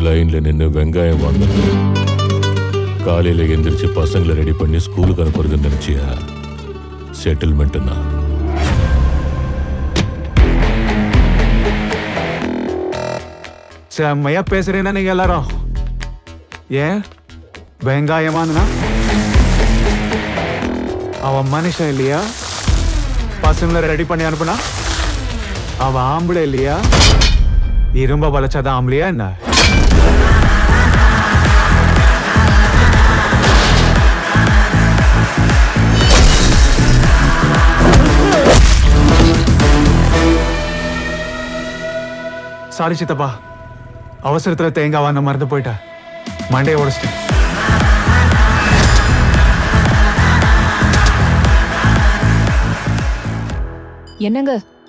லைன்ல நின்று வெங்காயம் வாங்குறது காலையில எந்திரிச்சு பசங்களை ரெடி பண்ணி ஸ்கூலுக்கு அனுப்புறதுன்னு நினைச்சியா செட்டில்மெண்ட்னா செம்மையா பேசுறீங்கன்னா நீங்க எல்லாரும் ஏன் வெங்காயமானுனா அவன் மனுஷன் இல்லையா பசங்களை ரெடி பண்ணி அனுப்புனா அவன் ஆம்பளை இல்லையா இரும்ப வளைச்சாதான் ஆம்பளையா என்ன சாரி சித்தப்பா அவசரத்துல தேங்காய் வாங்க மறந்து போயிட்டேன் மண்டையை உடைச்சிட்டேன் என்னங்க